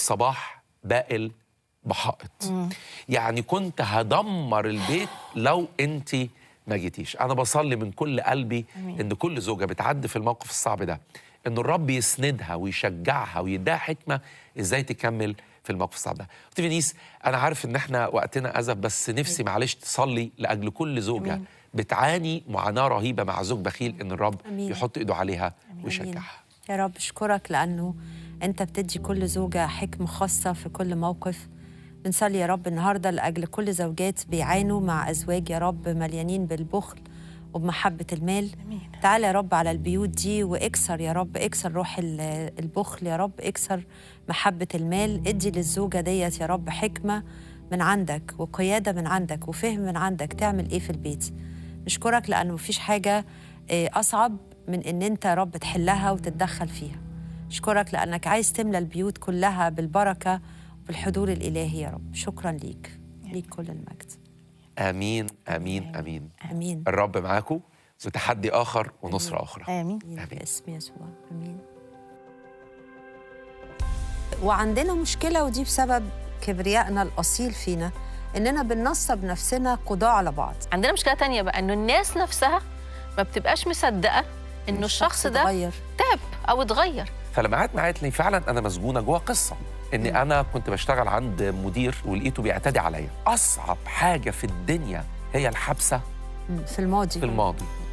الصباح بائل بحائط يعني كنت هدمر البيت لو انت ما جيتيش انا بصلي من كل قلبي أمين. ان كل زوجه بتعدي في الموقف الصعب ده ان الرب يسندها ويشجعها ويديها حكمه ازاي تكمل في الموقف الصعب ده اختي فينيس انا عارف ان احنا وقتنا ازف بس نفسي معلش تصلي لاجل كل زوجه أمين. بتعاني معاناه رهيبه مع زوج بخيل ان الرب أمين. يحط ايده عليها ويشجعها يا رب اشكرك لانه انت بتدي كل زوجه حكمه خاصه في كل موقف بنصلي يا رب النهارده لاجل كل زوجات بيعانوا مع ازواج يا رب مليانين بالبخل وبمحبه المال أمين. تعال يا رب على البيوت دي واكسر يا رب اكسر روح ال- البخل يا رب اكسر محبه المال ادي للزوجه ديت يا رب حكمه من عندك وقياده من عندك وفهم من عندك تعمل ايه في البيت نشكرك لانه مفيش حاجه آه، اصعب من ان انت يا رب تحلها وتتدخل فيها اشكرك لانك عايز تملى البيوت كلها بالبركه وبالحضور الالهي يا رب شكرا ليك ليك كل المجد امين امين امين امين الرب معاكم وتحدي اخر ونصره اخرى امين آمين باسم يسوع امين وعندنا مشكله ودي بسبب كبريائنا الاصيل فينا اننا بننصب نفسنا قضاة على بعض عندنا مشكله تانية بقى انه الناس نفسها ما بتبقاش مصدقه انه الشخص ده اتغير تعب او اتغير فلما قعدت معايا قالت لي فعلا انا مسجونه جوه قصه ان انا كنت بشتغل عند مدير ولقيته بيعتدي عليا اصعب حاجه في الدنيا هي الحبسه مم، في الماضي في الماضي